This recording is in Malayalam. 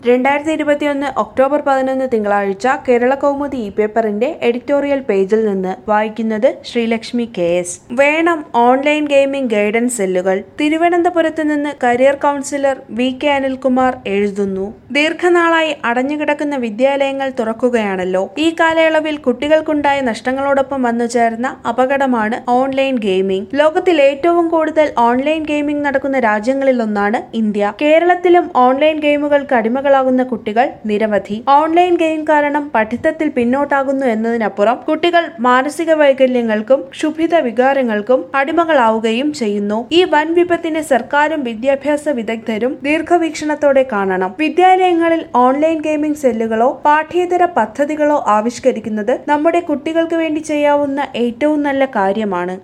രണ്ടായിരത്തി ഇരുപത്തിയൊന്ന് ഒക്ടോബർ പതിനൊന്ന് തിങ്കളാഴ്ച കേരള കൗമുദി ഇ പേപ്പറിന്റെ എഡിറ്റോറിയൽ പേജിൽ നിന്ന് വായിക്കുന്നത് ശ്രീലക്ഷ്മി കെ എസ് വേണം ഓൺലൈൻ ഗെയിമിംഗ് ഗൈഡൻസ് സെല്ലുകൾ തിരുവനന്തപുരത്ത് നിന്ന് career counsellor V K Anilkumar എഴുതുന്നു ദീർഘനാളായി അടഞ്ഞുകിടക്കുന്ന വിദ്യാലയങ്ങൾ തുറക്കുകയാണല്ലോ ഈ കാലയളവിൽ കുട്ടികൾക്കുണ്ടായ നഷ്ടങ്ങളോടൊപ്പം വന്നു ചേർന്ന അപകടമാണ് ഓൺലൈൻ ഗെയിമിംഗ് ലോകത്തിൽ ഏറ്റവും കൂടുതൽ ഓൺലൈൻ ഗെയിമിംഗ് നടക്കുന്ന രാജ്യങ്ങളിലൊന്നാണ് ഇന്ത്യ കേരളത്തിലും ഓൺലൈൻ ഗെയിമുകൾക്ക് അടിമകളാകുന്ന കുട്ടികൾ നിരവധി ഓൺലൈൻ ഗെയിം കാരണം പഠിത്തത്തിൽ പിന്നോട്ടാകുന്നു എന്നതിനപ്പുറം കുട്ടികൾ മാനസിക വൈകല്യങ്ങൾക്കും ക്ഷുഭിത വികാരങ്ങൾക്കും അടിമകളാവുകയും ചെയ്യുന്നു ഈ വൻ വിപത്തിനെ സർക്കാരും വിദ്യാഭ്യാസ വിദഗ്ധരും ദീർഘവീക്ഷണത്തോടെ കാണണം വിദ്യാലയങ്ങളിൽ ഓൺലൈൻ ഗെയിമിംഗ് സെല്ലുകളോ പാഠ്യേതര പദ്ധതികളോ ആവിഷ്കരിക്കുന്നത് നമ്മുടെ കുട്ടികൾക്ക് വേണ്ടി ചെയ്യാവുന്ന ഏറ്റവും നല്ല കാര്യമാണ്